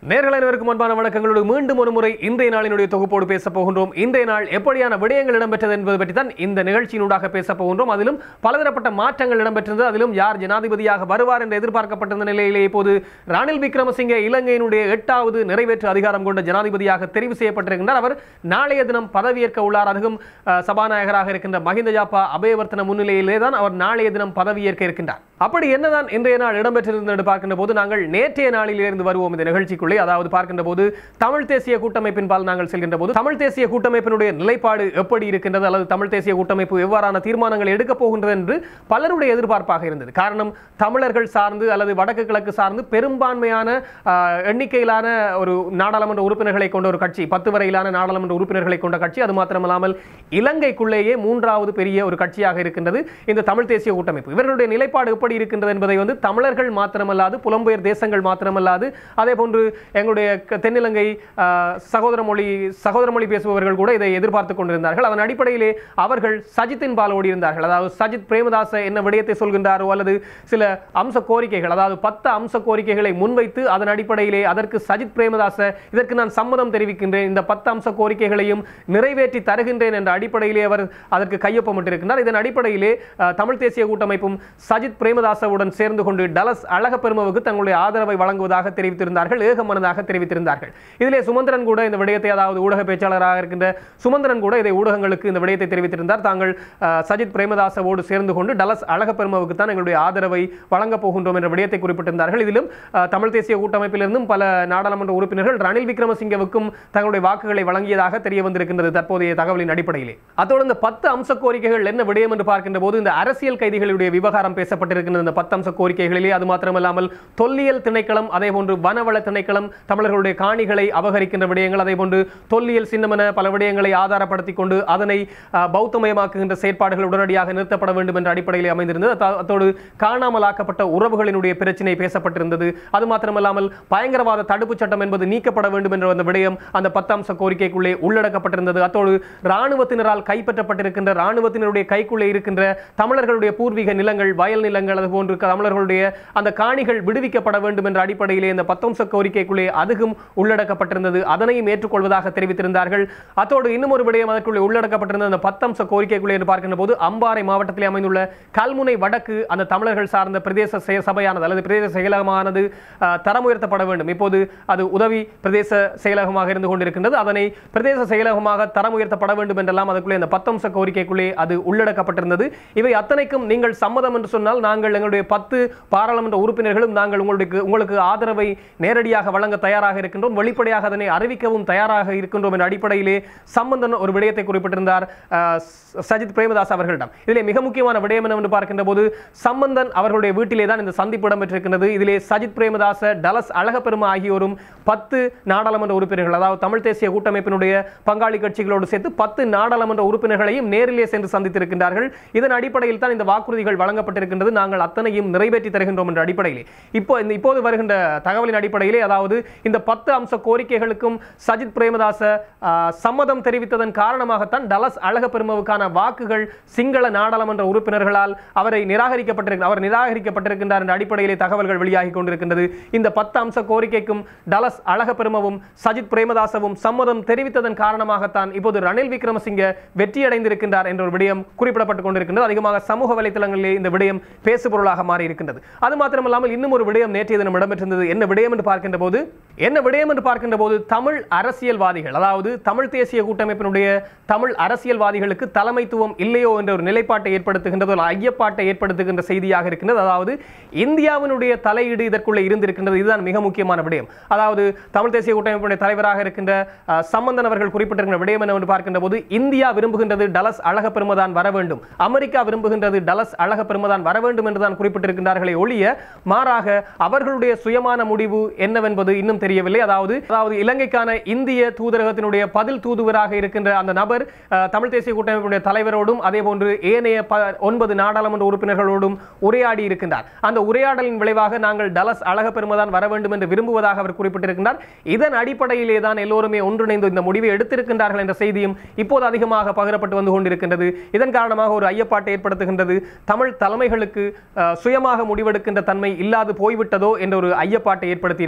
நேர்கள் அனைவருக்கும் அன்பான வணக்கங்களோடு மீண்டும் ஒரு முறை இன்றைய நாளினுடைய தொகுப்போடு பேசப் போகின்றோம் இன்றைய நாள் எப்படியான விடயங்கள் இடம்பெற்றது என்பது பற்றி தான் இந்த நிகழ்ச்சியினூடாக பேசப் போகின்றோம் அதிலும் பலதரப்பட்ட மாற்றங்கள் இடம்பெற்றிருந்தது அதிலும் யார் ஜனாதிபதியாக வருவார் என்று எதிர்பார்க்கப்பட்டிருந்த நிலையிலே இப்போது ரணில் விக்ரமசிங்கே இலங்கையினுடைய எட்டாவது நிறைவேற்று அதிகாரம் கொண்ட ஜனாதிபதியாக தெரிவு செய்யப்பட்டிருக்கின்றார் அவர் நாளைய தினம் பதவியேற்க உள்ளார் அதுவும் அஹ், சபாநாயகராக இருக்கின்ற மஹிந்த ஜாப்பா அபயவர்த்தன முன்னிலையிலே தான் அவர் நாளைய தினம் பதவியேற்க இருக்கின்றார் அப்படி என்னதான் இன்றைய நாள் இடம்பெற்றிருந்தது என்று பார்க்கின்ற போது நாங்கள் நேற்றைய நாளிலிருந்து வருவோம் இந்த நிகழ்ச்சிக்குள்ளே அதாவது பார்க்கின்ற போது தமிழ் தேசிய கூட்டமைப்பின் பால் நாங்கள் செல்கின்ற போது தமிழ் தேசிய கூட்டமைப்பினுடைய நிலைப்பாடு எப்படி இருக்கின்றது அல்லது தமிழ் தேசிய கூட்டமைப்பு எவ்வாறான தீர்மானங்கள் எடுக்கப் போகின்றது என்று பலருடைய எதிர்பார்ப்பாக இருந்தது காரணம் தமிழர்கள் சார்ந்து அல்லது வடக்கு கிழக்கு சார்ந்து பெரும்பான்மையான ஆஹ், எண்ணிக்கையிலான ஒரு நாடாளுமன்ற உறுப்பினர்களை கொண்ட ஒரு கட்சி பத்து வரையிலான நாடாளுமன்ற உறுப்பினர்களை கொண்ட கட்சி அது மாத்திரமல்லாமல் இலங்கைக்குள்ளேயே மூன்றாவது பெரிய ஒரு கட்சியாக இருக்கின்றது இந்த தமிழ் தேசிய கூட்டமைப்பு இவர்களுடைய நிலைப்பாடு எப்படி இருக்கின்றது என்பதை வந்து தமிழர்கள் மாத்திரமல்லாது புலம்பெயர் தேசங்கள் மாத்திரமல்லாது அதே போன்று எங்களுடைய க- தென்னிலங்கை ஆஹ், சகோதர மொழி சகோதர மொழி பேசுபவர்கள் கூட இதை எதிர்பார்த்து கொண்டிருந்தார்கள் அதன் அடிப்படையிலே அவர்கள் சஜித்தின் பால் ஓடி இருந்தார்கள் அதாவது சஜித் பிரேமதாச என்ன விடயத்தை சொல்கின்றாரோ அல்லது சில அம்ச கோரிக்கைகள் அதாவது பத்து அம்ச கோரிக்கைகளை முன்வைத்து அதன் அடிப்படையிலே அதற்கு சஜித் பிரேமதாச இதற்கு நான் சம்மதம் தெரிவிக்கின்றேன் இந்த பத்து அம்ச கோரிக்கைகளையும் நிறைவேற்றி தருகின்றேன் என்ற அடிப்படையிலே அவர் அதற்கு கையொப்பமிட்டிருக்கின்றார் இதன் அடிப்படையிலே அஹ், தமிழ் தேசிய கூட்டமைப்பும் சஜித் பிரேமதாசவுடன் சேர்ந்து கொண்டு டலஸ் அழக பெருமவுக்கு தங்களுடைய ஆதரவை வழங்குவதாக தெரிவித்திருந்தார்கள் ஏகமனதாக தெரிவித்திருந்தார்கள் இதிலே சுமந்திரன் கூட இந்த விடயத்தை அதாவது ஊடக பேச்சாளராக இருக்கின்ற சுமந்திரன் கூட இதை ஊடகங்களுக்கு இந்த விடயத்தை தெரிவித்திருந்தார் தாங்கள் அஹ், சஜித் பிரேமதாசவோடு சேர்ந்து கொண்டு டலஸ் அழக பெருமவுக்கு தான் எங்களுடைய ஆதரவை வழங்கப் போகின்றோம் என்ற விடயத்தை குறிப்பிட்டிருந்தார்கள் இதிலும் அஹ், தமிழ் தேசிய கூட்டமைப்பிலிருந்தும் பல நாடாளுமன்ற உறுப்பினர்கள் ரணில் விக்ரமசிங்கவுக்கும் தங்களுடைய வாக்குகளை வழங்கியதாக தெரிய வந்திருக்கின்றது தற்போதைய தகவலின் அடிப்படையிலே அதோடு இந்த பத்து அம்ச கோரிக்கைகள் என்ன விடயம் என்று பார்க்கின்ற போது இந்த அரசியல் கைதிகளுடைய விவகாரம் பேசப்பட்டிருக்கின்ற இந்த பத்து அம்ச கோரிக்கைகளிலே அது மாத்திரமல்லாமல் தொல்லியல் திணைக்களம் அதே போன்று வனவள திணைக்களம் தமிழர்களுடைய காணிகளை அபகரிக்கின்ற விடயங்கள் அதே போன்று தொல்லியல் சின்னமென பல விடயங்களை ஆதாரப்படுத்திக் கொண்டு அதனை அஹ், பௌத்தமயமாக்குகின்ற செயற்பாடுகள் உடனடியாக நிறுத்தப்பட வேண்டும் என்ற அடிப்படையில் அமைந்திருந்தது அத்தா- அத்தோடு காணாமலாக்கப்பட்ட உறவுகளினுடைய பிரச்சினை பேசப்பட்டிருந்தது அது மாத்திரமல்லாமல் பயங்கரவாத தடுப்புச் சட்டம் என்பது நீக்கப்பட வேண்டும் என்ற அந்த விடயம் அந்த பத்தாம்ச கோரிக்கைக்குள்ளே உள்ளடக்கப்பட்டிருந்தது அத்தோடு ராணுவத்தினரால் கைப்பற்றப்பட்டிருக்கின்ற ராணுவத்தினருடைய கைக்குள்ளே இருக்கின்ற தமிழர்களுடைய பூர்வீக நிலங்கள் வயல் நிலங்கள் அது போன்று தமிழர்களுடைய அந்த காணிகள் விடுவிக்கப்பட வேண்டும் என்ற அடிப்படையிலே இந்த பத்தம்ச கோரிக்கைக்குள்ளே அதுவும் உள்ளடக்கப்பட்டிருந்தது அதனையும் ஏற்றுக்கொள்வதாக தெரிவித்திருந்தார்கள் அத்தோடு இன்னும் ஒரு விடயம் அதற்குள்ளே உள்ளடக்கப்பட்டிருந்த அந்த பத்தம்ச கோரிக்கைக்குள்ளே என்று பார்க்கின்ற போது அம்பாறை மாவட்டத்திலே அமைந்துள்ள கல்முனை வடக்கு அந்த தமிழர்கள் சார்ந்த பிரதேச செய- சபையானது அல்லது பிரதேச செயலகமானது அஹ், தரம் உயர்த்தப்பட வேண்டும் இப்போது அது உதவி பிரதேச செயலகமாக இருந்து கொண்டிருக்கின்றது அதனை பிரதேச செயலகமாக தரம் உயர்த்தப்பட வேண்டும் என்றெல்லாம் அதுக்குள்ளே அந்த பத்தம்ச கோரிக்கைக்குள்ளே அது உள்ளடக்கப்பட்டிருந்தது இவை அத்தனைக்கும் நீங்கள் சம்மதம் என்று சொன்னால் நாங்கள் எங்களுடைய பத்து பாராளுமன்ற உறுப்பினர்களும் நாங்கள் உங்களுக்கு உங்களுக்கு ஆதரவை நேரடியாக வழங்க தயாராக இருக்கின்றோம் வெளிப்படையாக அதனை அறிவிக்கவும் தயாராக இருக்கின்றோம் என்ற அடிப்படையிலே சம்பந்தன் ஒரு விடயத்தை குறிப்பிட்டிருந்தார் அஹ், ச- சஜித் பிரேமதாஸ் அவர்களிடம் இதிலே மிக முக்கியமான விடயம் என்னவென்று பார்க்கின்ற போது சம்பந்தன் அவர்களுடைய வீட்டிலே தான் இந்த சந்திப்பு இடம்பெற்றிருக்கின்றது இதிலே சஜித் பிரேமதாச டலஸ் அழகப்பெருமா ஆகியோரும் பத்து நாடாளுமன்ற உறுப்பினர்கள் அதாவது தமிழ் தேசிய கூட்டமைப்பினுடைய பங்காளி கட்சிகளோடு சேர்த்து பத்து நாடாளுமன்ற உறுப்பினர்களையும் நேரிலே சென்று சந்தித்திருக்கின்றார்கள் இதன் அடிப்படையில் தான் இந்த வாக்குறுதிகள் வழங்கப்பட்டிருக்கின்றது நாங்கள் அத்தனையும் நிறைவேற்றி தருகின்றோம் என்ற அடிப்படையிலே இப்போ இந்த இப்போது வருகின்ற தகவலின் அடிப்படையிலே அதாவது இந்த பத்து அம்ச கோரிக்கைகளுக்கும் சஜித் பிரேமதாச ஆஹ், சம்மதம் தெரிவித்ததன் காரணமாகத்தான் டலஸ் அழகப்பெருமவுக்கான வாக்குகள் சிங்கள நாடாளுமன்ற உறுப்பினர்களால் அவரை நிராகரிக்கப்பட்டிருக்க அவர் நிராகரிக்கப்பட்டிருக்கின்றார் என்ற அடிப்படையிலே தகவல்கள் வெளியாகி கொண்டிருக்கின்றது இந்த பத்து அம்ச கோரிக்கைக்கும் டலஸ் அழகப்பெருமவும் சஜித் பிரேமதாசவும் சம்மதம் தெரிவித்ததன் காரணமாகத்தான் இப்போது ரணில் விக்ரமசிங்க வெற்றியடைந்திருக்கின்றார் என்ற ஒரு விடயம் குறிப்பிடப்பட்டுக் கொண்டிருக்கின்றது அதிகமாக சமூக வலைத்தளங்களிலே இந்த விடயம் பேசுபொருளாக மாறி இருக்கின்றது அது மாத்திரமல்லாமல் இன்னும் ஒரு விடயம் நேற்றைய தினம் இடம்பெற்றிருந்தது என்ன விடயம் என்று பார்க்கின்ற போது என்ன விடயம் என்று பார்க்கின்ற போது தமிழ் அரசியல்வாதிகள் அதாவது தமிழ் தேசிய கூட்டமைப்பினுடைய தமிழ் அரசியல்வாதிகளுக்கு தலைமைத்துவம் இல்லையோ என்ற ஒரு நிலைப்பாட்டை ஏற்படுத்துகின்றது ஒரு ஐயப்பாட்டை ஏற்படுத்துகின்ற செய்தியாக இருக்கின்றது அதாவது இந்தியாவினுடைய தலையீடு இதற்குள்ளே இருந்திருக்கின்றது இதுதான் மிக முக்கியமான விடயம் அதாவது தமிழ் தேசிய கூட்டமைப்பினுடைய தலைவராக இருக்கின்ற அஹ், சம்பந்தன் அவர்கள் குறிப்பிட்டிருக்கிற விடயம் என்னவென்று பார்க்கின்ற போது இந்தியா விரும்புகின்றது டலஸ் அழக பெருமதான் வர வேண்டும் அமெரிக்கா விரும்புகின்றது டலஸ் அழக பெருமதான் வர வேண்டும் என்றுதான் குறிப்பிட்டிருக்கின்றார்களே ஒழிய மாறாக அவர்களுடைய சுயமான முடிவு என்னவென்பது இன்னும் தெரியவில்லை அதாவது அதாவது இலங்கைக்கான இந்திய தூதரகத்தினுடைய பதில் தூதுவராக இருக்கின்ற அந்த நபர் அஹ், தமிழ் தேசிய கூட்டமைப்புடைய தலைவரோடும் அதே போன்று ஏனைய ப- ஒன்பது நாடாளுமன்ற உறுப்பினர்களோடும் உரையாடி இருக்கின்றார் அந்த உரையாடலின் விளைவாக நாங்கள் டலஸ் அழக பெருமதான் வர வேண்டும் என்று விரும்புவதாக அவர் குறிப்பிட்டிருக்கின்றார் இதன் அடிப்படையிலே தான் எல்லோருமே ஒன்றிணைந்து இந்த முடிவை எடுத்திருக்கின்றார்கள் என்ற செய்தியும் இப்போது அதிகமாக பகிரப்பட்டு வந்து கொண்டிருக்கின்றது இதன் காரணமாக ஒரு ஐயப்பாட்டை ஏற்படுத்துகின்றது தமிழ் தலைமைகளுக்கு அஹ், சுயமாக முடிவெடுக்கின்ற தன்மை இல்லாது போய்விட்டதோ என்ற ஒரு ஐயப்பாட்டை ஏற்படுத்தி இருக்கின்றது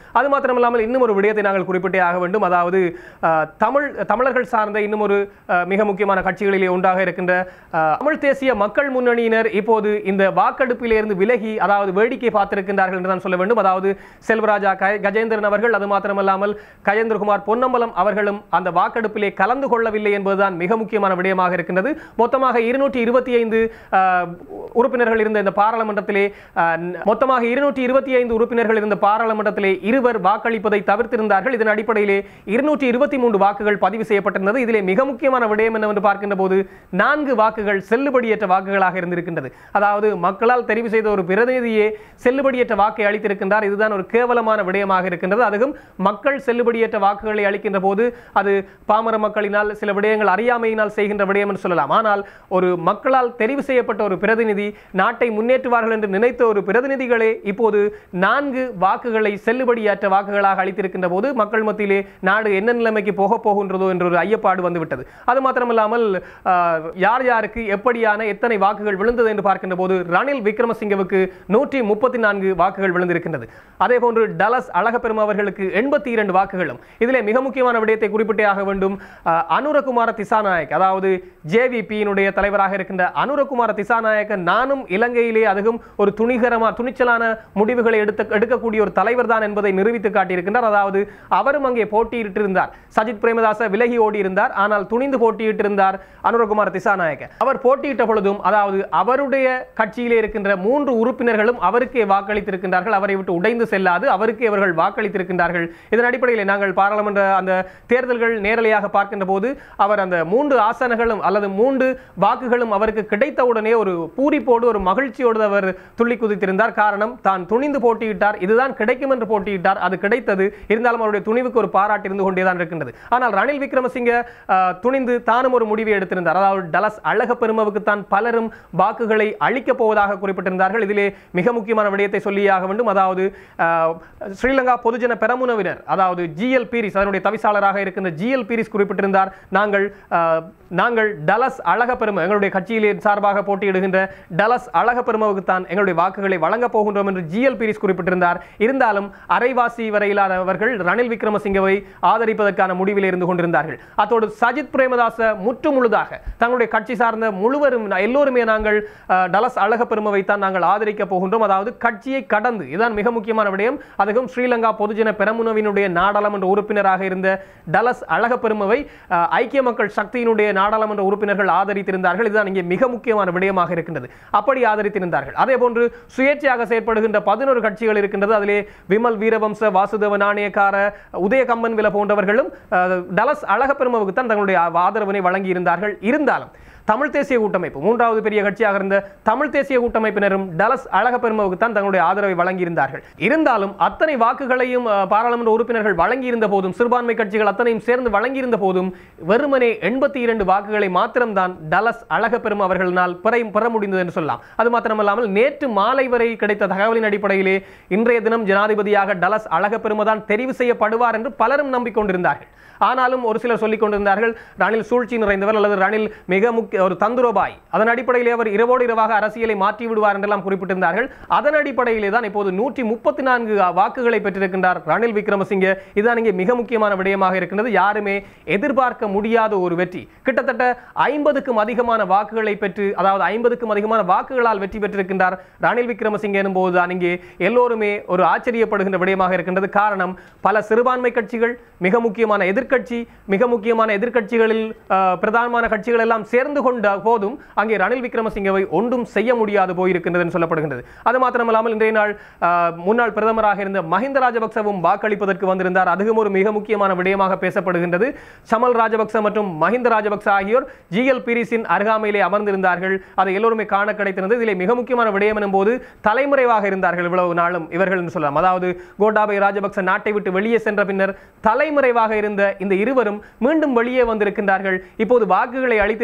அது மாத்திரமில்லாமல் இன்னும் ஒரு விடயத்தை நாங்கள் குறிப்பிட்டே ஆக வேண்டும் அதாவது அஹ், தமிழ் தமிழர்கள் சார்ந்த இன்னும் ஒரு அஹ், மிக முக்கியமான கட்சிகளிலே ஒன்றாக இருக்கின்ற அஹ், தமிழ் தேசிய மக்கள் முன்னணியினர் இப்போது இந்த வாக்கெடுப்பிலிருந்து விலகி அதாவது வேடிக்கை பார்த்திருக்கின்றார்கள் என்று தான் சொல்ல வேண்டும் அதாவது செல்வராஜா க- கஜேந்திரன் அவர்கள் அது மாத்திரமல்லாமல் கஜேந்திரகுமார் பொன்னம்பலம் அவர்களும் அந்த வாக்கெடுப்பிலே கலந்து கொள்ளவில்லை என்பதுதான் மிக முக்கியமான விடயமாக இருக்கின்றது மொத்தமாக இருநூற்றி இருபத்தி ஐந்து உறுப்பினர்கள் இருந்த இந்த பாராளுமன்றத்திலே அஹ், ந- மொத்தமாக இருநூற்றி இருபத்தி ஐந்து உறுப்பினர்கள் இருந்த பாராளுமன்றத்திலே இருவர் வாக்களிப்பதை தவிர்த்திருந்தார்கள் இதன் அடிப்படையிலே இருநூற்றி இருபத்தி மூன்று வாக்குகள் பதிவு செய்யப்பட்டிருந்தது இதிலே மிக முக்கியமான விடயம் என்னவென்று பார்க்கின்ற போது நான்கு வாக்குகள் செல்லுபடியற்ற வாக்குகளாக இருந்திருக்கின்றது அதாவது மக்களால் தெரிவு செய்த ஒரு பிரதிநிதியே செல்லுபடியற்ற வாக்கை அளித்திருக்கின்றார் இதுதான் ஒரு கேவலமான விடயமாக இருக்கின்றது அதுவும் மக்கள் செல்லுபடியற்ற வாக்குகளை அளிக்கின்ற போது அது பாமர மக்களினால் சில விடயங்கள் அறியாமையினால் செய்கின்ற விடயம் என்று சொல்லலாம் ஆனால் ஒரு மக்களால் தெரிவு செய்யப்பட்ட ஒரு பிரதிநிதி நாட்டை முன்னேற்றுவார்கள் என்று நினைத்த ஒரு பிரதிநிதிகளே இப்போது நான்கு வாக்குகளை செல்லுபடியற்ற வாக்குகளாக அளித்திருக்கின்ற போது மக்கள் மத்தியிலே நாடு என்ன நிலைமைக்கு போக போகின்றதோ என்ற ஒரு ஐயப்பாடு வந்துவிட்டது அது மாத்திரமல்லாமல் ஆஹ், யார் யாருக்கு எப்படியான எத்தனை வாக்குகள் விழுந்தது என்று பார்க்கின்ற போது ரணில் விக்ரமசிங்கவுக்கு நூற்றி முப்பத்தி நான்கு வாக்குகள் விழுந்திருக்கின்றது அதே போன்று டலஸ் அழகப்பெருமா அவர்களுக்கு எண்பத்தி இரண்டு வாக்குகளும் இதிலே மிக முக்கியமான விடயத்தை குறிப்பிட்டே ஆக வேண்டும் ஆஹ், அனுரகுமார திசாநாயக் அதாவது ஜேவிபியினுடைய தலைவராக இருக்கின்ற அனுரகுமார திசாநாயக்க நானும் இலங்கையிலே அதுவும் ஒரு துணிகரமா துணிச்சலான முடிவுகளை எடுத்த எடுக்கக்கூடிய ஒரு தலைவர் தான் என்பதை நிரூபித்து காட்டியிருக்கின்றார் அதாவது அவரும் அங்கே போட்டியிட்டிருந்தார் சஜித் பிரேமதாச விலகி ஓடி இருந்தார் ஆனால் துணிந்து போட்டியிட்டிருந்தார் அனுரகுமார் திசாநாயக்க அவர் போட்டியிட்ட பொழுதும் அதாவது அவருடைய கட்சியிலே இருக்கின்ற மூன்று உறுப்பினர்களும் அவருக்கே வாக்களித்திருக்கின்றார்கள் அவரை விட்டு உடைந்து செல்லாது அவருக்கே அவர்கள் வாக்களித்திருக்கின்றார்கள் இதன் அடிப்படையில் நாங்கள் பாராளுமன்ற அந்த தேர்தல்கள் நேரலையாக பார்க்கின்ற போது அவர் அந்த மூன்று ஆசனங்களும் அல்லது மூன்று வாக்குகளும் அவருக்கு கிடைத்தவுடனே ஒரு பூரிப்போடு ஒரு மகிழ்ச்சியோடு அவர் துள்ளி குதித்திருந்தார் காரணம் தான் துணிந்து போட்டியிட்டார் இதுதான் கிடைக்கும் என்று போட்டியிட்டார் அது கிடைத்தது இருந்தாலும் அவருடைய துணிவுக்கு ஒரு பாராட்டு இருந்து கொண்டே தான் இருக்கின்றது ஆனால் ரணில் விக்ரமசிங்க ஆஹ், துணிந்து தானும் ஒரு முடிவை எடுத்திருந்தார் அதாவது டலஸ் அழக பெருமவுக்கு தான் பலரும் வாக்குகளை அளிக்கப் போவதாக குறிப்பிட்டிருந்தார்கள் இதிலே மிக முக்கியமான விடயத்தை சொல்லியாக வேண்டும் அதாவது ஆஹ், ஸ்ரீலங்கா பொதுஜன பெரமுனவினர் அதாவது ஜிஎல் பீரிஸ் அதனுடைய தவிசாளராக இருக்கின்ற ஜிஎல் பீரிஸ் குறிப்பிட்டிருந்தார் நாங்கள் ஆஹ், நாங்கள் டலஸ் அழக பெருமை எங்களுடைய கட்சியிலே சார்பாக போட்டியிடுகின்ற டலஸ் அழக பெருமவுக்கு தான் எங்களுடைய வாக்குகளை வழங்கப் போகின்றோம் என்று ஜிஎல் பீரிஸ் குறிப்பிட்டிருந்தார் இருந்தாலும் அரைவாசி வரையிலானவர்கள் ரணில் விக்ரமசிங்கவை ஆதரிப்பதற்கான முடிவில் இருந்து கொண்டிருந்தார்கள் அத்தோடு சஜித் பிரேமதாச முற்று முழுதாக தங்களுடைய கட்சி சார்ந்த முழுவரும் எல்லோருமே நாங்கள் அஹ், டலஸ் அழக பெருமவை தான் நாங்கள் ஆதரிக்க போகின்றோம் அதாவது கட்சியை கடந்து இதுதான் மிக முக்கியமான விடயம் அதுவும் ஸ்ரீலங்கா பொதுஜன பெரமுனவினுடைய நாடாளுமன்ற உறுப்பினராக இருந்த டலஸ் அழக பெருமவை அஹ், ஐக்கிய மக்கள் சக்தியினுடைய நாடாளுமன்ற உறுப்பினர்கள் ஆதரித்திருந்தார்கள் இதுதான் இங்கே மிக முக்கியமான விடயமாக இருக்கின்றது அப்படி ஆதரித்திருந்தார்கள் அதே போன்று சுயேட்சையாக செயற்படுகின்ற பதினோரு கட்சிகள் இருக்கின்றது அதிலே விமல் வீரவம்ச வாசுதேவ நாணயக்கார உதய கம்பன் வில போன்றவர்களும் அஹ், டலஸ் அழகப்பெருமவுக்கு தான் தங்களுடைய ஆதரவினை வழங்கி இருந்தார்கள் இருந்தாலும் தமிழ் தேசிய கூட்டமைப்பு மூன்றாவது பெரிய கட்சியாக இருந்த தமிழ் தேசிய கூட்டமைப்பினரும் டலஸ் அழகப்பெருமவுக்கு தான் தங்களுடைய ஆதரவை வழங்கியிருந்தார்கள் இருந்தாலும் அத்தனை வாக்குகளையும் அஹ், பாராளுமன்ற உறுப்பினர்கள் வழங்கியிருந்த போதும் சிறுபான்மை கட்சிகள் அத்தனையும் சேர்ந்து வழங்கியிருந்த போதும் வெறுமனே எண்பத்தி இரண்டு வாக்குகளை மாத்திரம்தான் டலஸ் அழகப்பெரும் அவர்களால் பெற பெற முடிந்தது என்று சொல்லலாம் அது மாத்திரமல்லாமல் நேற்று மாலை வரை கிடைத்த தகவலின் அடிப்படையிலே இன்றைய தினம் ஜனாதிபதியாக டலஸ் அழகப்பெரும தான் தெரிவு செய்யப்படுவார் என்று பலரும் நம்பிக்கொண்டிருந்தார்கள் ஆனாலும் ஒரு சிலர் சொல்லிக் கொண்டிருந்தார்கள் ரணில் சூழ்ச்சி நிறைந்தவர் அல்லது ரணில் மிக முக்கிய ஒரு தந்துரோபாய் அதன் அடிப்படையிலே அவர் இரவோடு இரவாக அரசியலை மாற்றி விடுவார் என்றெல்லாம் குறிப்பிட்டிருந்தார்கள் அதன் அடிப்படையிலே தான் இப்போது நூற்றி முப்பத்தி நான்கு வாக்குகளை பெற்றிருக்கின்றார் ரணில் விக்ரமசிங்கே இதுதான் இங்கே மிக முக்கியமான விடயமாக இருக்கின்றது யாருமே எதிர்பார்க்க முடியாத ஒரு வெற்றி கிட்டத்தட்ட ஐம்பதுக்கும் அதிகமான வாக்குகளை பெற்று அதாவது ஐம்பதுக்கும் அதிகமான வாக்குகளால் வெற்றி பெற்றிருக்கின்றார் ரணில் விக்ரமசிங்கே எனும் போதுதான் இங்கே எல்லோருமே ஒரு ஆச்சரியப்படுகின்ற விடயமாக இருக்கின்றது காரணம் பல சிறுபான்மை கட்சிகள் மிக முக்கியமான எதிர்க்கட்சி மிக முக்கியமான எதிர்க்கட்சிகளில் அஹ், பிரதானமான கட்சிகள் எல்லாம் சேர்ந்து கொண்ட போதும் அங்கே ரணில் விக்ரமசிங்கவை ஒன்றும் செய்ய முடியாது போயிருக்கின்றது என்று சொல்லப்படுகின்றது அது மாத்திரமல்லாமல் இன்றைய நாள் அஹ், முன்னாள் பிரதமராக இருந்த மஹிந்த ராஜபக்சவும் வாக்களிப்பதற்கு வந்திருந்தார் அதுவும் ஒரு மிக முக்கியமான விடயமாக பேசப்படுகின்றது சமல் ராஜபக்ச மற்றும் மஹிந்த ராஜபக்ச ஆகியோர் ஜிஎல் பீரிஸின் அருகாமையிலே அமர்ந்திருந்தார்கள் அதை எல்லோருமே காண கிடைத்திருந்தது இதிலே மிக முக்கியமான விடயம் எனும் போது தலைமுறைவாக இருந்தார்கள் இவ்வளவு நாளும் இவர்கள் என்று சொல்லலாம் அதாவது கோட்டாபய ராஜபக்ச நாட்டை விட்டு வெளியே சென்ற பின்னர் தலைமுறைவாக இருந்த இந்த இருவரும் மீண்டும் வெளியே வந்திருக்கின்றார்கள் இப்போது வாக்குகளை அளித்திருக்கின்றார்கள்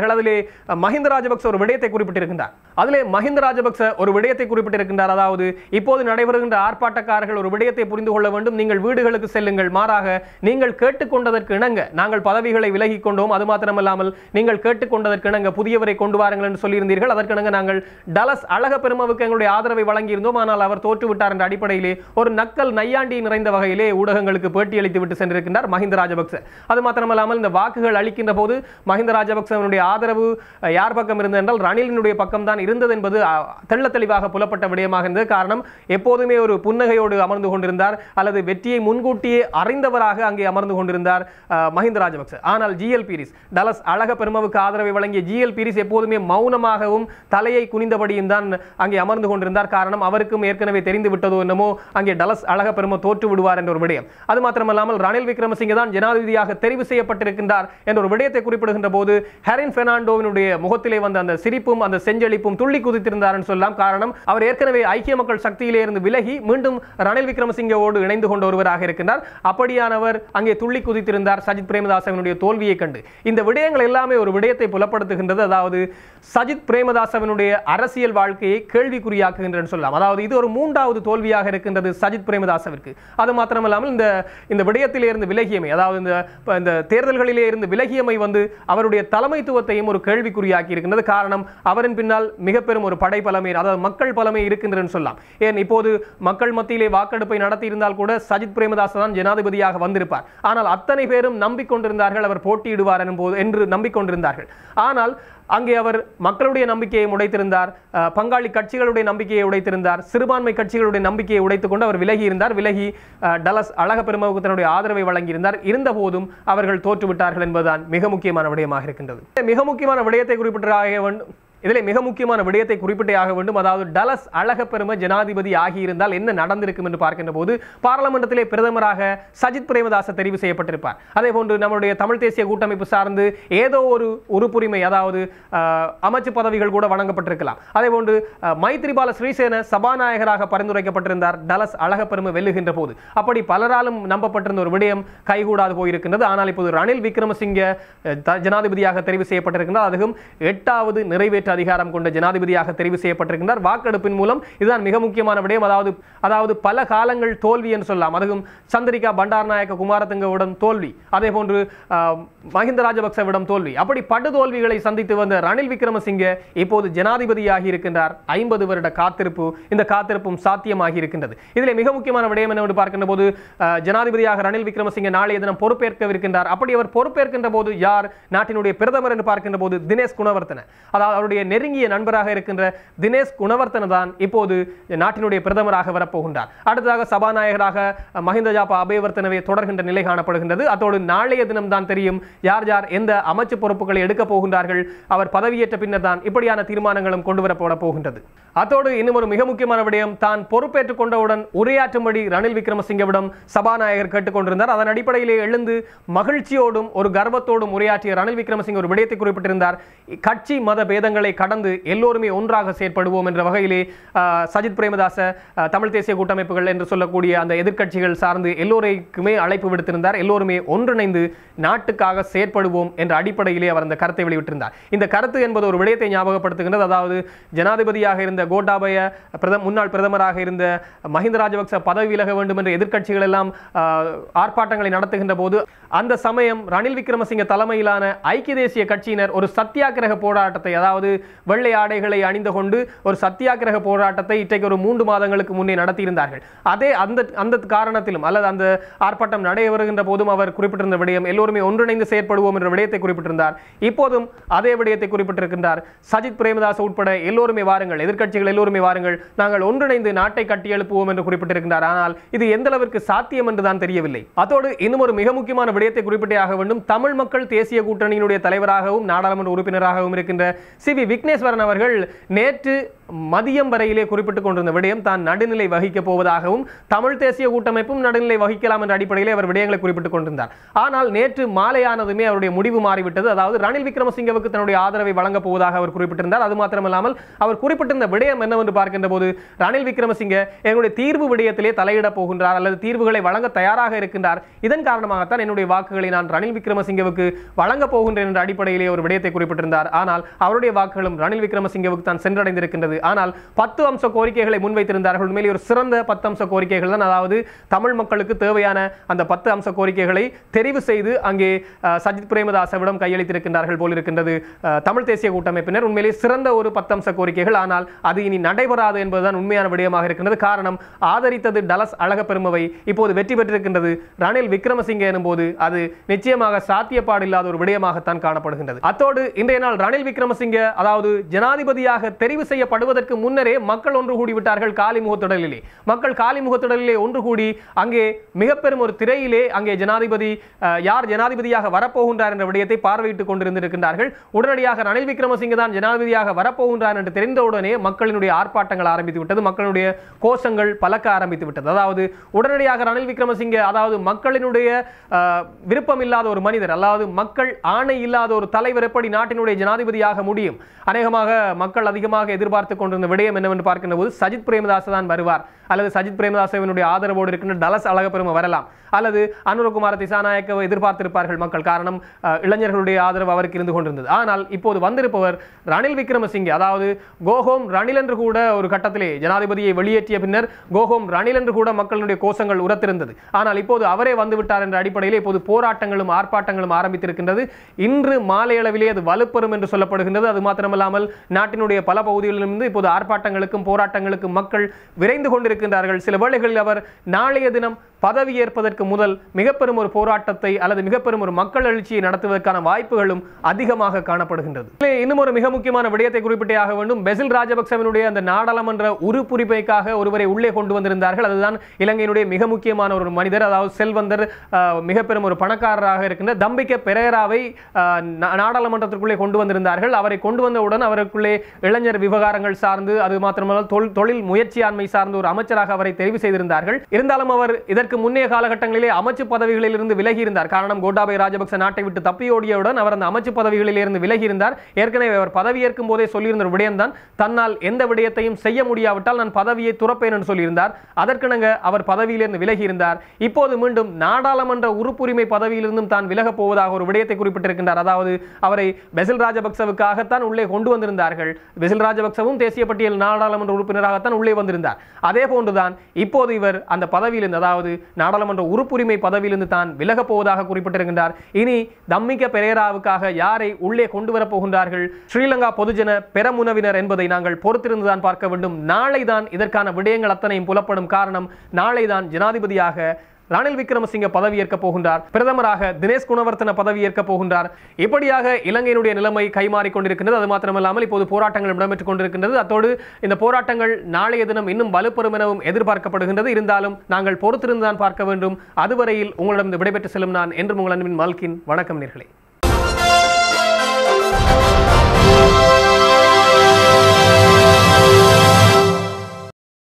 குறிப்பிட்டிருந்தார்கள் அதிலே அஹ், மஹிந்த ராஜபக்ச ஒரு விடயத்தை குறிப்பிட்டிருக்கின்றார் அதிலே மஹிந்த ராஜபக்ச ஒரு விடயத்தை குறிப்பிட்டிருக்கின்றார் அதாவது இப்போது நடைபெறுகின்ற ஆர்ப்பாட்டக்காரர்கள் ஒரு விடயத்தை புரிந்து கொள்ள வேண்டும் நீங்கள் வீடுகளுக்கு செல்லுங்கள் மாறாக நீங்கள் கேட்டுக்கொண்டதற்கு இணங்க நாங்கள் பதவிகளை விலகிக் கொண்டோம் அது மாத்திரமல்லாமல் நீங்கள் கேட்டுக்கொண்டதற்கு இணங்க புதியவரை கொண்டு வாருங்கள் என்று சொல்லியிருந்தீர்கள் அதற்கிணங்க நாங்கள் டலஸ் அழக பெருமவுக்கு எங்களுடைய ஆதரவை வழங்கியிருந்தோம் ஆனால் அவர் தோற்றுவிட்டார் என்ற அடிப்படையிலே ஒரு நக்கல் நையாண்டி நிறைந்த வகையிலே ஊடகங்களுக்கு பேட்டியளித்து விட்டு சென்றிருக்கின்றார் மஹிந்த ராஜபக்ச அது மாத்திரமல்லாமல் இந்த வாக்குகள் அளிக்கின்ற போது மஹிந்த ராஜபக்சவனுடைய ஆதரவு அஹ், யார் பக்கம் இருந்தது என்றால் ரணிலினுடைய பக்கம் தான் இருந்தது என்பது அஹ், தெள்ளத் தெளிவாக புலப்பட்ட விடயமாக இருந்தது காரணம் எப்போதுமே ஒரு புன்னகையோடு அமர்ந்து கொண்டிருந்தார் அல்லது வெற்றியை முன்கூட்டியே அறிந்தவராக அங்கே அமர்ந்து கொண்டிருந்தார் அஹ், மஹிந்த ராஜபக்ச ஆனால் ஜிஎல் பீரிஸ் டலஸ் அழக பெருமவுக்கு ஆதரவை வழங்கிய ஜிஎல் பீரிஸ் எப்போதுமே மௌனமாகவும் தலையை குனிந்தபடியும் தான் அங்கே அமர்ந்து கொண்டிருந்தார் காரணம் அவருக்கும் ஏற்கனவே தெரிந்து விட்டதோ என்னமோ அங்கே டலஸ் அழக பெரும தோற்று விடுவார் என்ற ஒரு விடயம் அது மாத்திரமல்லாமல் ரணில் விக்ரமசிங்கே தான் ஜனாதிபதியாக தெரிவு செய்யப்பட்டிருக்கின்றார் என்ற ஒரு விடயத்தை குறிப்பிடுகின்ற போது ஹெரின் பெர்னாண்டோவினுடைய முகத்திலே வந்த அந்த சிரிப்பும் அந்த செஞ்செழிப்பும் துள்ளி குதித்திருந்தார் என்று சொல்லலாம் காரணம் அவர் ஏற்கனவே ஐக்கிய மக்கள் சக்தியிலே இருந்து விலகி மீண்டும் ரணில் விக்ரமசிங்கவோடு இணைந்து கொண்ட ஒருவராக இருக்கின்றார் அப்படியானவர் அங்கே துள்ளி குதித்திருந்தார் சஜித் பிரேமதாசவனுடைய தோல்வியை கண்டு இந்த விடயங்கள் எல்லாமே ஒரு விடயத்தை புலப்படுத்துகின்றது அதாவது சஜித் பிரேமதாசவனுடைய அரசியல் வாழ்க்கையை கேள்விக்குறியாக்குகின்றன்னு சொல்லலாம் அதாவது இது ஒரு மூன்றாவது தோல்வியாக இருக்கின்றது சஜித் பிரேமதாசவிற்கு அது மாத்திரமல்லாமல் இந்த இந்த விடயத்திலே இருந்து விலகியமை அதாவது இந்த இப்ப இந்த தேர்தல்களிலே இருந்து விலகியமை வந்து அவருடைய தலைமைத்துவத்தையும் ஒரு கேள்விக்குறியாக்கி இருக்கின்றது காரணம் அவரின் பின்னால் மிக பெரும் ஒரு படை பலமை அதாவது மக்கள் பலமை இருக்கின்றன்னு சொல்லலாம் ஏன் இப்போது மக்கள் மத்தியிலே வாக்கெடுப்பை நடத்தி இருந்தால் கூட சஜித் பிரேமதாஸ் தான் ஜனாதிபதியாக வந்திருப்பார் ஆனால் அத்தனை பேரும் நம்பிக்கொண்டிருந்தார்கள் அவர் போட்டியிடுவார் எனும் போது என்று நம்பிக்கொண்டிருந்தார்கள் ஆனால் அங்கே அவர் மக்களுடைய நம்பிக்கையை உடைத்திருந்தார் அஹ், பங்காளி கட்சிகளுடைய நம்பிக்கையை உடைத்திருந்தார் சிறுபான்மை கட்சிகளுடைய நம்பிக்கையை உடைத்துக் கொண்டு அவர் விலகி இருந்தார் விலகி அஹ், டலஸ் அழக பெருமவுக்கு தன்னுடைய ஆதரவை வழங்கியிருந்தார் இருந்த போதும் அவர்கள் தோற்றுவிட்டார்கள் என்பதுதான் மிக முக்கியமான விடயமாக இருக்கின்றது மிக முக்கியமான விடயத்தை குறிப்பிட்டதாக வேண்டும் இதிலே மிக முக்கியமான விடயத்தை குறிப்பிட்டே ஆக வேண்டும் அதாவது டலஸ் அழக பெரும ஜனாதிபதி ஆகியிருந்தால் என்ன நடந்திருக்கும் என்று பார்க்கின்ற போது பாராளுமன்றத்திலே பிரதமராக சஜித் பிரேமதாச தெரிவு செய்யப்பட்டிருப்பார் அதே போன்று நம்முடைய தமிழ் தேசிய கூட்டமைப்பு சார்ந்து ஏதோ ஒரு உறுப்புரிமை அதாவது அஹ், அமைச்சு பதவிகள் கூட வழங்கப்பட்டிருக்கலாம் அதே போன்று அஹ், மைத்ரிபால ஸ்ரீசேன சபாநாயகராக பரிந்துரைக்கப்பட்டிருந்தார் டலஸ் அழக பெரும வெல்லுகின்ற போது அப்படி பலராலும் நம்பப்பட்டிருந்த ஒரு விடயம் கைகூடாது போயிருக்கின்றது ஆனால் இப்போது ரணில் விக்ரமசிங்க அஹ், த- ஜனாதிபதியாக தெரிவு செய்யப்பட்டிருக்கின்றார் அதுவும் எட்டாவது நிறைவேற்று அதிகாரம் கொண்ட ஜனாதிபதியாக தெரிவு செய்யப்பட்டிருக்கின்றார் வாக்கெடுப்பின் மூலம் இதுதான் மிக முக்கியமான விடயம் அதாவது அதாவது பல காலங்கள் தோல்வி என்று சொல்லலாம் அதுவும் சந்திரிகா பண்டாரநாயக்க குமாரதுங்கவிடம் தோல்வி அதே போன்று ஆஹ், மஹிந்த ராஜபக்சவிடம் தோல்வி அப்படி படு தோல்விகளை சந்தித்து வந்த ரணில் விக்ரமசிங்க இப்போது ஜனாதிபதியாகி இருக்கின்றார் ஐம்பது வருட காத்திருப்பு இந்த காத்திருப்பும் சாத்தியமாகி இருக்கின்றது இதிலே மிக முக்கியமான விடயம் என்னவென்று பார்க்கின்ற போது ஆஹ், ஜனாதிபதியாக ரணில் விக்ரமசிங்க நாளைய தினம் பொறுப்பேற்கவிருக்கின்றார் அப்படி அவர் பொறுப்பேற்கின்ற போது யார் நாட்டினுடைய பிரதமர் என்று பார்க்கின்ற போது தினேஷ் குணவர்த்தன அதாவது அவருடைய நெருங்கிய நண்பராக இருக்கின்ற தினேஷ் குணவர்த்தன தான் இப்போது நாட்டினுடைய பிரதமராக வரப்போகின்றார் அடுத்ததாக சபாநாயகராக அஹ், மஹிந்த ஜாபா அபேவர்த்தனவே தொடர்கின்ற நிலை காணப்படுகின்றது அதோடு நாளைய தினம் தான் தெரியும் யார் யார் எந்த அமைச்சு பொறுப்புகளை எடுக்கப் போகின்றார்கள் அவர் பதவியேற்ற பின்னர் தான் இப்படியான தீர்மானங்களும் கொண்டு வரப்பட போகின்றது அதோடு இன்னும் ஒரு மிக முக்கியமான விடயம் தான் பொறுப்பேற்றுக் கொண்டவுடன் உரையாற்றும்படி ரணில் விக்ரமசிங்கவிடம் சபாநாயகர் கேட்டுக்கொண்டிருந்தார் அதன் அடிப்படையிலே எழுந்து மகிழ்ச்சியோடும் ஒரு கர்வத்தோடும் உரையாற்றிய ரணில் விக்ரமசிங்க ஒரு விடயத்தை குறிப்பிட்டிருந்தார் கட்சி மத பேதங்களை கடந்து எல்லோருமே ஒன்றாக செயற்படுவோம் என்ற வகையிலே ஆஹ், சஜித் பிரேமதாச ஆஹ், தமிழ் தேசிய கூட்டமைப்புகள் என்று சொல்லக்கூடிய அந்த எதிர்க்கட்சிகள் சார்ந்து எல்லோரைக்குமே அழைப்பு விடுத்திருந்தார் எல்லோருமே ஒன்றிணைந்து நாட்டுக்காக செயற்படுவோம் என்ற அடிப்படையிலே அவர் அந்த கருத்தை வெளியிட்டிருந்தார் இந்த கருத்து என்பது ஒரு விடயத்தை ஞாபகப்படுத்துகின்றது அதாவது ஜனாதிபதியாக இருந்த கோட்டாபய பிரதம முன்னாள் பிரதமராக இருந்த மஹிந்த ராஜபக்ச பதவி விலக வேண்டும் என்ற எதிர்க்கட்சிகள் எல்லாம் ஆஹ், ஆர்ப்பாட்டங்களை நடத்துகின்ற போது அந்த சமயம் ரணில் விக்ரமசிங்க தலைமையிலான ஐக்கிய தேசிய கட்சியினர் ஒரு சத்தியாகிரக போராட்டத்தை அதாவது வெள்ளை ஆடைகளை அணிந்து கொண்டு ஒரு சத்தியாகிரக போராட்டத்தை இன்றைக்கு ஒரு மூன்று மாதங்களுக்கு முன்னே நடத்தியிருந்தார்கள் அதே அந்த அந்த காரணத்திலும் அல்லது அந்த ஆர்ப்பாட்டம் நடைபெறுகின்ற போதும் அவர் குறிப்பிட்டிருந்த விடயம் எல்லோருமே ஒன்றிணைந்து செயற்படுவோம் என்ற விடயத்தை குறிப்பிட்டிருந்தார் இப்போதும் அதே விடயத்தை குறிப்பிட்டிருக்கின்றார் சஜித் பிரேமதாஸ் உட்பட எல்லோருமே வாருங்கள் எதிர்க்கட்சிகள் எல்லோருமே வாருங்கள் நாங்கள் ஒன்றிணைந்து நாட்டை கட்டி எழுப்புவோம் என்று குறிப்பிட்டிருக்கின்றார் ஆனால் இது எந்த அளவிற்கு சாத்தியம் என்று தான் தெரியவில்லை அதோடு இன்னும் ஒரு மிக முக்கியமான விடயத்தை குறிப்பிட்டே ஆக வேண்டும் தமிழ் மக்கள் தேசிய கூட்டணியினுடைய தலைவராகவும் நாடாளுமன்ற உறுப்பினராகவும் இருக்கின்ற சி வி விக்னேஸ்வரன் அவர்கள் நேற்று மதியம் வரையிலே குறிப்பிட்டுக் கொண்டிருந்த விடயம் தான் நடுநிலை வகிக்கப் போவதாகவும் தமிழ் தேசிய கூட்டமைப்பும் நடுநிலை வகிக்கலாம் என்ற அடிப்படையிலே அவர் விடயங்களை குறிப்பிட்டுக் கொண்டிருந்தார் ஆனால் நேற்று மாலையானதுமே அவருடைய முடிவு மாறிவிட்டது அதாவது ரணில் விக்ரமசிங்கவுக்கு தன்னுடைய ஆதரவை வழங்கப் போவதாக அவர் குறிப்பிட்டிருந்தார் அது மாத்திரமல்லாமல் அவர் குறிப்பிட்டிருந்த விடயம் என்னவென்று பார்க்கின்ற போது ரணில் விக்ரமசிங்க எங்களுடைய தீர்வு விடயத்திலே தலையிடப் போகின்றார் அல்லது தீர்வுகளை வழங்க தயாராக இருக்கின்றார் இதன் காரணமாகத்தான் என்னுடைய வாக்குகளை நான் ரணில் விக்ரமசிங்கவுக்கு வழங்கப் போகின்றேன் என்ற அடிப்படையிலே ஒரு விடயத்தை குறிப்பிட்டிருந்தார் ஆனால் அவருடைய வாக்குகளும் ரணில் விக்ரமசிங்கவுக்கு தான் சென்றடைந்திருக்கின்றது ஆனால் பத்து அம்ச கோரிக்கைகளை முன்வைத்திருந்தார்கள் உண்மையிலே ஒரு சிறந்த பத்து அம்ச கோரிக்கைகள் தான் அதாவது தமிழ் மக்களுக்கு தேவையான அந்த பத்து அம்ச கோரிக்கைகளை தெரிவு செய்து அங்கே அஹ், சஜித் பிரேமதாசவிடம் கையளித்திருக்கின்றார்கள் போல் இருக்கின்றது அஹ், தமிழ் தேசிய கூட்டமைப்பினர் உண்மையிலே சிறந்த ஒரு பத்து அம்ச கோரிக்கைகள் ஆனால் அது இனி நடைபெறாது என்பதுதான் உண்மையான விடயமாக இருக்கின்றது காரணம் ஆதரித்தது டலஸ் அழகப்பெருமவை இப்போது வெற்றி பெற்றிருக்கின்றது ரணில் விக்ரமசிங்க எனும்போது அது நிச்சயமாக சாத்தியப்பாடு இல்லாத ஒரு விடயமாகத்தான் காணப்படுகின்றது அத்தோடு இன்றைய நாள் ரணில் விக்ரமசிங்க அதாவது ஜனாதிபதியாக தெரிவு செய்யப்படுவதற்கு முன்னரே மக்கள் ஒன்று கூடி விட்டார்கள் காலி முகத்திடலிலே மக்கள் காலி முகத்திடலிலே ஒன்று கூடி அங்கே மிக பெரும் ஒரு திரையிலே அங்கே ஜனாதிபதி அஹ், யார் ஜனாதிபதியாக வரப்போகின்றார் என்ற விடயத்தை பார்வையிட்டுக் கொண்டிருந்திருக்கின்றார்கள் உடனடியாக ரணில் விக்ரமசிங்க தான் ஜனாதிபதியாக வரப்போகின்றார் என்று தெரிந்தவுடனே மக்களினுடைய ஆர்ப்பாட்டங்கள் ஆரம்பித்து விட்டது மக்களுடைய கோஷங்கள் பலக்க ஆரம்பித்து விட்டது அதாவது உடனடியாக ரணில் விக்ரமசிங்க அதாவது மக்களினுடைய அஹ், விருப்பம் இல்லாத ஒரு மனிதர் அதாவது மக்கள் ஆணை இல்லாத ஒரு தலைவர் எப்படி நாட்டினுடைய ஜனாதிபதியாக முடியும் அநேகமாக மக்கள் அதிகமாக எதிர்பார்த்து கொண்டிருந்த விடயம் என்னவென்று பார்க்கின்ற போது சஜித் பிரேமதாஸ் தான் வருவார் அல்லது சஜித் பிரேமதாசவினுடைய ஆதரவோடு இருக்கின்ற டலஸ் அழகப்பெருமை வரலாம் அல்லது அனுரகுமார திசாநாயக்கவை எதிர்பார்த்திருப்பார்கள் மக்கள் காரணம் அஹ், இளைஞர்களுடைய ஆதரவு அவருக்கு இருந்து கொண்டிருந்தது ஆனால் இப்போது வந்திருப்பவர் ரணில் விக்ரமசிங்கே அதாவது கோஹோம் ரணில் என்று கூட ஒரு கட்டத்திலே ஜனாதிபதியை வெளியேற்றிய பின்னர் கோஹோம் ரணில் என்று கூட மக்களுடைய கோஷங்கள் உரத்திருந்தது ஆனால் இப்போது அவரே வந்து விட்டார் என்ற அடிப்படையில் இப்போது போராட்டங்களும் ஆர்ப்பாட்டங்களும் ஆரம்பித்திருக்கின்றது இன்று மாலை அளவிலே அது வலுப்பெறும் என்று சொல்லப்படுகின்றது அது மாத்திரமல்லாமல் நாட்டினுடைய பல பகுதிகளிலிருந்து இப்போது ஆர்ப்பாட்டங்களுக்கும் போராட்டங்களுக்கும் மக்கள் விரைந்து கொண்டிருக்கின்றார்கள் சில வேளைகளில் அவர் நாளைய தினம் பதவியேற்பதற்கு முதல் மிக பெரும் ஒரு போராட்டத்தை அல்லது மிக பெரும் ஒரு மக்கள் எழுச்சியை நடத்துவதற்கான வாய்ப்புகளும் அதிகமாக காணப்படுகின்றது இதிலே இன்னும் ஒரு மிக முக்கியமான விடயத்தை குறிப்பிட்டே ஆக வேண்டும் பெசில் ராஜபக்சவினுடைய அந்த நாடாளுமன்ற உறுப்புரிமைக்காக ஒருவரை உள்ளே கொண்டு வந்திருந்தார்கள் அதுதான் இலங்கையினுடைய மிக முக்கியமான ஒரு மனிதர் அதாவது செல்வந்தர் ஆஹ், மிக பெரும் ஒரு பணக்காரராக இருக்கின்ற தம்பிக்க பெரேராவை ஆஹ், நா- நாடாளுமன்றத்திற்குள்ளே கொண்டு வந்திருந்தார்கள் அவரை கொண்டு வந்தவுடன் அவருக்குள்ளே இளைஞர் விவகாரங்கள் சார்ந்து அது மாத்திரமல்ல தொழில் தொழில் முயற்சியாண்மை சார்ந்த ஒரு அமைச்சராக அவரை தெரிவு செய்திருந்தார்கள் இருந்தாலும் அவர் இதற்கு முன்னைய காலகட்டங்களிலே அமைச்சு பதவிகளில் இருந்து விலகி இருந்தார் காரணம் கோட்டாபய ராஜபக்ச நாட்டை விட்டு தப்பியோடியவுடன் அவர் அந்த அமைச்சு பதவிகளில் இருந்து விலகி இருந்தார் ஏற்கனவே அவர் பதவியேற்கும் போதே சொல்லியிருந்த ஒரு விடயம்தான் தன்னால் எந்த விடயத்தையும் செய்ய முடியாவிட்டால் நான் பதவியை துறப்பேன் என்று சொல்லியிருந்தார் அதற்கிணங்க அவர் பதவியிலிருந்து விலகி இருந்தார் இப்போது மீண்டும் நாடாளுமன்ற உறுப்புரிமை பதவியிலிருந்தும் தான் விலகப் போவதாக ஒரு விடயத்தை குறிப்பிட்டிருக்கின்றார் அதாவது அவரை பெசில் ராஜபக்சவுக்காகத்தான் உள்ளே கொண்டு வந்திருந்தார்கள் பெசில் ராஜபக்சவும் தேசிய பட்டியல் நாடாளுமன்ற உறுப்பினராகத்தான் உள்ளே வந்திருந்தார் அதே போன்றுதான் இப்போது இவர் அந்த பதவியிலிருந்து அதாவது நாடாளுமன்ற உறுப்புரிமை பதவியிலிருந்து தான் விலகப் போவதாக குறிப்பிட்டிருக்கின்றார் இனி தம்மிக பெரேராவுக்காக யாரை உள்ளே கொண்டு வரப் போகின்றார்கள் ஸ்ரீலங்கா பொதுஜன பெரமுனவினர் என்பதை நாங்கள் பொறுத்திருந்துதான் பார்க்க வேண்டும் நாளை தான் இதற்கான விடயங்கள் அத்தனையும் புலப்படும் காரணம் நாளை தான் ஜனாதிபதியாக ரணில் விக்ரமசிங்க பதவியேற்க போகின்றார் பிரதமராக தினேஷ் குணவர்த்தன பதவியேற்க போகின்றார் இப்படியாக இலங்கையினுடைய நிலைமை கைமாறிக் கொண்டிருக்கின்றது அது மாத்திரமல்லாமல் இப்போது போராட்டங்கள் இடம்பெற்றுக் கொண்டிருக்கின்றது அத்தோடு இந்த போராட்டங்கள் நாளைய தினம் இன்னும் வலுப்பெறும் எனவும் எதிர்பார்க்கப்படுகின்றது இருந்தாலும் நாங்கள் பொறுத்திருந்துதான் பார்க்க வேண்டும் அதுவரையில் உங்களிடம் விடைபெற்று செல்லும் நான் என்று உங்கள் அன்பின் மல்கின் வணக்கம் நேர்களே